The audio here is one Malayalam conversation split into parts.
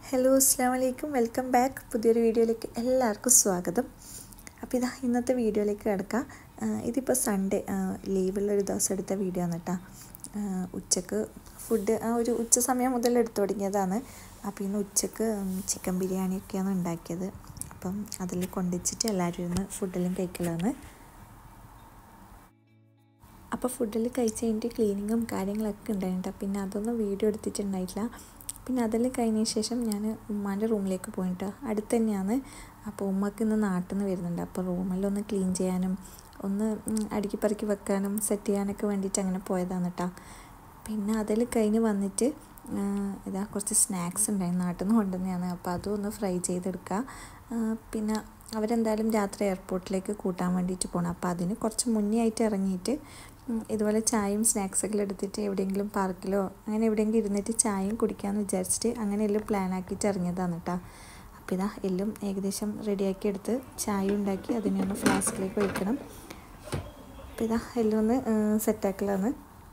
ഹലോ അസ്സാം വലൈക്കും വെൽക്കം ബാക്ക് പുതിയൊരു വീഡിയോയിലേക്ക് എല്ലാവർക്കും സ്വാഗതം അപ്പോൾ ഇതാ ഇന്നത്തെ വീഡിയോയിലേക്ക് കിടക്കാം ഇതിപ്പോൾ സൺഡേ ലീവുള്ളൊരു ദിവസം എടുത്ത വീഡിയോ ആണ് കേട്ടോ ഉച്ചക്ക് ഫുഡ് ആ ഒരു ഉച്ച സമയം മുതൽ എടുത്തു തുടങ്ങിയതാണ് അപ്പോൾ ഇന്ന് ഉച്ചക്ക് ചിക്കൻ ബിരിയാണിയൊക്കെയാണ് ഉണ്ടാക്കിയത് അപ്പം അതിൽ കൊണ്ടുവച്ചിട്ട് എല്ലാവരും ഇരുന്ന് ഫുഡെല്ലാം കഴിക്കലാണ് അപ്പോൾ ഫുഡിൽ കഴിച്ച് കഴിഞ്ഞിട്ട് ക്ലീനിങ്ങും കാര്യങ്ങളൊക്കെ ഉണ്ടായിട്ടുണ്ട് പിന്നെ അതൊന്നും വീഡിയോ എടുത്തിട്ടുണ്ടായിട്ടില്ല പിന്നെ അതെല്ലാം കഴിഞ്ഞ ശേഷം ഞാൻ ഉമ്മാൻ്റെ റൂമിലേക്ക് പോയിട്ട് അടുത്ത് തന്നെയാണ് അപ്പോൾ ഉമ്മക്ക് ഇന്ന് നാട്ടിൽ നിന്ന് വരുന്നുണ്ട് അപ്പോൾ റൂമെല്ലാം ഒന്ന് ക്ലീൻ ചെയ്യാനും ഒന്ന് അടുക്കി പറക്കി വെക്കാനും സെറ്റ് ചെയ്യാനൊക്കെ വേണ്ടിയിട്ട് അങ്ങനെ പോയതാണ് കേട്ടോ പിന്നെ അതിൽ കഴിഞ്ഞ് വന്നിട്ട് ഇതാ കുറച്ച് സ്നാക്സ് ഉണ്ടായി നാട്ടിൽ നിന്ന് കൊണ്ടുവന്നതാണ് അപ്പോൾ അതും ഒന്ന് ഫ്രൈ ചെയ്തെടുക്കുക പിന്നെ അവരെന്തായാലും രാത്രി എയർപോർട്ടിലേക്ക് കൂട്ടാൻ വേണ്ടിയിട്ട് പോകണം അപ്പോൾ അതിന് കുറച്ച് മുന്നേ ആയിട്ട് ഇറങ്ങിയിട്ട് ഇതുപോലെ ചായയും സ്നാക്സൊക്കെ എടുത്തിട്ട് എവിടെയെങ്കിലും പാർക്കിലോ അങ്ങനെ എവിടെയെങ്കിലും ഇരുന്നിട്ട് ചായയും കുടിക്കാമെന്ന് വിചാരിച്ചിട്ട് അങ്ങനെ എല്ലാം പ്ലാൻ ആക്കിയിട്ട് ഇറങ്ങിയതാണ് കേട്ടോ അപ്പോൾ ഇതാ എല്ലാം ഏകദേശം റെഡിയാക്കി എടുത്ത് ചായ ഉണ്ടാക്കി അതിനെ ഒന്ന് ഫ്ലാസ്കിലേക്ക് ഒഴിക്കണം അപ്പോൾ ഇതാ എല്ലാം ഒന്ന് സെറ്റാക്കലാണ്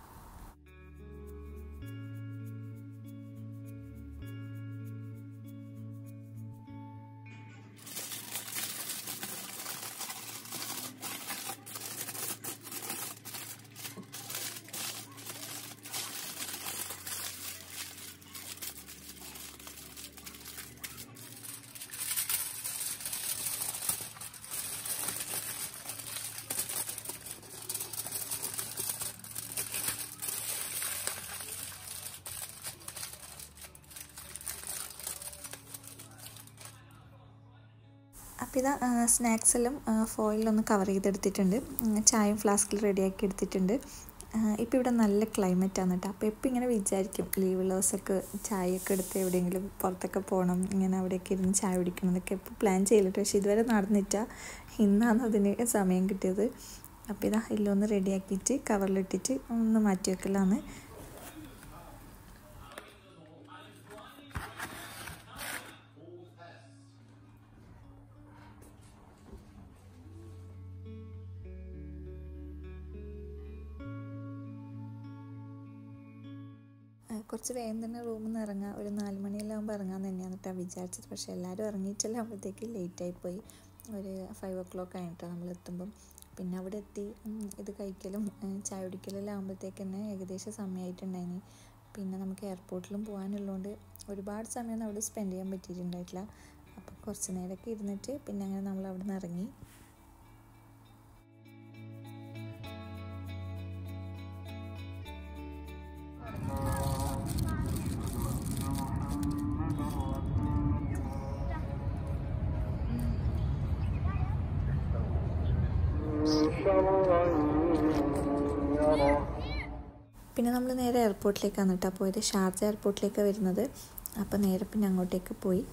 അപ്പോൾ ഇതാ സ്നാക്സ് എല്ലാം ഫോയിലൊന്ന് കവർ ചെയ്തെടുത്തിട്ടുണ്ട് ചായയും ഫ്ലാസ്കിൽ റെഡിയാക്കി എടുത്തിട്ടുണ്ട് ഇപ്പോൾ ഇവിടെ നല്ല ക്ലൈമറ്റ് ആണ് കേട്ടോ അപ്പോൾ എപ്പോൾ ഇങ്ങനെ വിചാരിക്കും ലീവ് ദിവസമൊക്കെ ചായയൊക്കെ എടുത്ത് എവിടെയെങ്കിലും പുറത്തൊക്കെ പോകണം ഇങ്ങനെ അവിടെയൊക്കെ ഇരുന്ന് ചായ കുടിക്കണം എന്നൊക്കെ എപ്പോൾ പ്ലാൻ ചെയ്തിട്ട് പക്ഷേ ഇതുവരെ നടന്നിട്ട ഇന്നാണ് അതിന് സമയം കിട്ടിയത് അപ്പോൾ ഇതാ എല്ലാം ഒന്ന് റെഡിയാക്കിയിട്ട് കവറിലിട്ടിട്ട് ഒന്ന് മാറ്റി വെക്കലാണ് കുറച്ച് വേഗം തന്നെ റൂമിൽ നിന്ന് ഇറങ്ങാം ഒരു നാല് മണിയെല്ലാം ആകുമ്പോൾ ഇറങ്ങാൻ തന്നെയാണ് കേട്ടോ വിചാരിച്ചത് പക്ഷേ എല്ലാവരും ഇറങ്ങിയിട്ടല്ല ആകുമ്പോഴത്തേക്ക് ലേറ്റായി പോയി ഒരു ഫൈവ് ഓ ക്ലോക്ക് ആയിട്ടോ നമ്മൾ എത്തുമ്പം പിന്നെ അവിടെ എത്തി ഇത് കഴിക്കലും ചായ കുടിക്കലെല്ലാം ആകുമ്പോഴത്തേക്ക് തന്നെ ഏകദേശം സമയമായിട്ടുണ്ടായിനി പിന്നെ നമുക്ക് എയർപോർട്ടിലും പോകാനുള്ളതുകൊണ്ട് ഒരുപാട് സമയം അവിടെ സ്പെൻഡ് ചെയ്യാൻ പറ്റിയിട്ടുണ്ടായിട്ടില്ല അപ്പോൾ കുറച്ച് നേരമൊക്കെ ഇരുന്നിട്ട് പിന്നെ അങ്ങനെ നമ്മൾ അവിടെ നിന്ന് ഇറങ്ങി പിന്നെ നമ്മൾ നേരെ എയർപോർട്ടിലേക്കാണ് കേട്ടോ പോയത് ഷാർജ എയർപോർട്ടിലേക്കാണ് വരുന്നത് അപ്പോൾ നേരെ പിന്നെ അങ്ങോട്ടേക്ക് പോയി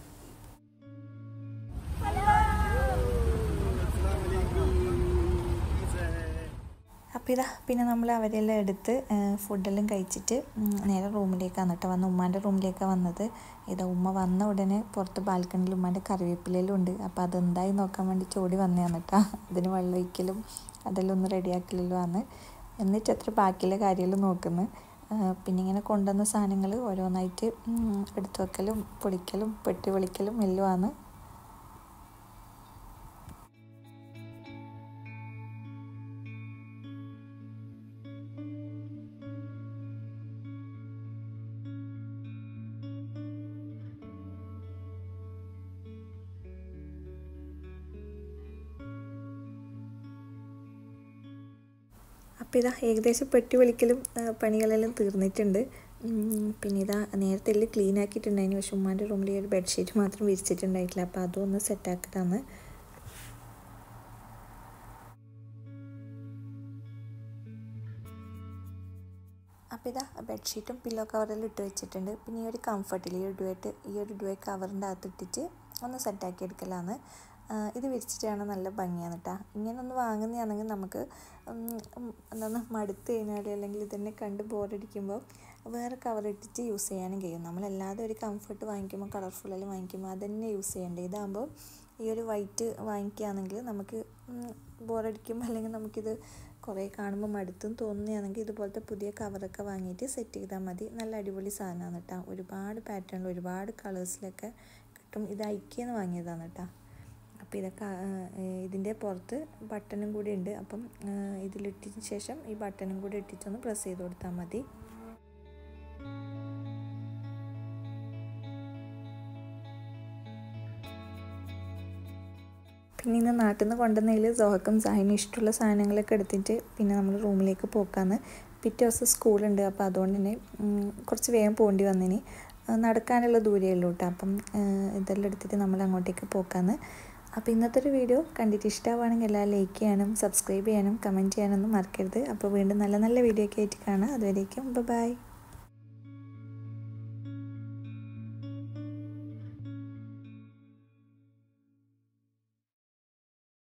അപ്പോൾ ഇതാ പിന്നെ നമ്മൾ അവരെല്ലാം എടുത്ത് ഫുഡെല്ലാം കഴിച്ചിട്ട് നേരെ റൂമിലേക്കാണ് കേട്ടോ വന്ന് ഉമ്മാൻ്റെ റൂമിലേക്കാണ് വന്നത് ഇതാ ഉമ്മ വന്ന ഉടനെ പുറത്ത് ബാൽക്കണിയിൽ ഉമ്മാൻ്റെ കറിവേപ്പിലെല്ലാം ഉണ്ട് അപ്പോൾ അതെന്തായി നോക്കാൻ വേണ്ടി ചോടി വന്നതാണ് കേട്ടോ അതിന് വെള്ളം ഒഴിക്കലും അതെല്ലാം ഒന്ന് റെഡിയാക്കലെല്ലാം ആണ് എന്നിട്ട് എത്ര ബാക്കിയുള്ള കാര്യമെല്ലാം നോക്കുന്നു പിന്നെ ഇങ്ങനെ കൊണ്ടുവന്ന സാധനങ്ങൾ ഓരോന്നായിട്ട് എടുത്തു വെക്കലും പൊളിക്കലും പെട്ടി പൊളിക്കലും എല്ലുമാണ് അപ്പോൾ ഇതാ ഏകദേശം പെട്ടി വിളിക്കലും പണികളെല്ലാം തീർന്നിട്ടുണ്ട് പിന്നെ ഇതാ നേരത്തെ എല്ലാം ക്ലീൻ ആക്കിയിട്ടുണ്ടായിരുന്നു പക്ഷെ ഉമ്മാൻ്റെ റൂമിൽ ഒരു ബെഡ്ഷീറ്റ് മാത്രം വിരിച്ചിട്ടുണ്ടായിട്ടില്ല അപ്പോൾ അതും ഒന്ന് സെറ്റാക്കിയതാണ് അപ്പോൾ ഇതാ ബെഡ്ഷീറ്റും പില്ലോ കവറെല്ലാം ഇട്ട് വെച്ചിട്ടുണ്ട് പിന്നെ ഈ ഒരു കംഫർട്ടിൽ ഈ ഒരു ഡുവേറ്റ് ഈ ഒരു ഡുവേ കവറിൻ്റെ അകത്ത് ഇട്ടിട്ട് ഒന്ന് സെറ്റാക്കി എടുക്കലാണ് ഇത് വിരിച്ചിട്ടാണ് നല്ല ഭംഗിയാണ് കേട്ടോ ഇങ്ങനെ ഒന്ന് വാങ്ങുന്നതാണെങ്കിൽ നമുക്ക് എന്താണ് മടുത്ത് കഴിഞ്ഞാൽ അല്ലെങ്കിൽ ഇതന്നെ കണ്ട് ബോറടിക്കുമ്പോൾ വേറെ കവർ ഇട്ടിട്ട് യൂസ് ചെയ്യാനും കഴിയും നമ്മളല്ലാതെ ഒരു കംഫർട്ട് വാങ്ങിക്കുമ്പോൾ കളർഫുള്ളിൽ വാങ്ങിക്കുമ്പോൾ അതന്നെ യൂസ് ചെയ്യേണ്ടത് ഇതാകുമ്പോൾ ഈ ഒരു വൈറ്റ് വാങ്ങിക്കുകയാണെങ്കിൽ നമുക്ക് ബോറടിക്കുമ്പോൾ അല്ലെങ്കിൽ നമുക്കിത് കുറേ കാണുമ്പോൾ മടുത്തും തോന്നുകയാണെങ്കിൽ ഇതുപോലത്തെ പുതിയ കവറൊക്കെ വാങ്ങിയിട്ട് സെറ്റ് ചെയ്താൽ മതി നല്ല അടിപൊളി സാധനമാണ് കേട്ടോ ഒരുപാട് പാറ്റേണിൽ ഒരുപാട് കളേഴ്സിലൊക്കെ കിട്ടും ഇത് ഐക്യെന്ന് വാങ്ങിയതാണ് കേട്ടോ അപ്പോൾ ഇതൊക്കെ ഇതിൻ്റെ പുറത്ത് ബട്ടണും കൂടി ഉണ്ട് അപ്പം ഇതിലിട്ടതിന് ശേഷം ഈ ബട്ടണും കൂടി ഇട്ടിട്ടൊന്ന് പ്രസ് ചെയ്ത് കൊടുത്താൽ മതി പിന്നെ ഇന്ന് നാട്ടിൽ നിന്ന് കൊണ്ടുവന്നതിൽ സോഹക്കും സാഹിനും ഇഷ്ടമുള്ള സാധനങ്ങളൊക്കെ എടുത്തിട്ട് പിന്നെ നമ്മൾ റൂമിലേക്ക് പോക്കാന്ന് പിറ്റേ ദിവസം സ്കൂളുണ്ട് അപ്പോൾ അതുകൊണ്ട് തന്നെ കുറച്ച് വേഗം പോകേണ്ടി വന്നിനി നടക്കാനുള്ള ദൂരമേ ഉള്ളൂ കേട്ടോ അപ്പം ഇതെല്ലാം എടുത്തിട്ട് നമ്മൾ അങ്ങോട്ടേക്ക് പോക്കാന്ന് അപ്പോൾ ഇന്നത്തെ ഒരു വീഡിയോ കണ്ടിട്ട് ഇഷ്ടമാവുകയാണെങ്കിൽ എല്ലാം ലൈക്ക് ചെയ്യാനും സബ്സ്ക്രൈബ് ചെയ്യാനും കമൻറ്റ് ചെയ്യാനൊന്നും മറക്കരുത് അപ്പോൾ വീണ്ടും നല്ല നല്ല വീഡിയോ ഒക്കെ ആയിട്ട് കാണാം അതുവരേക്കും ബൈ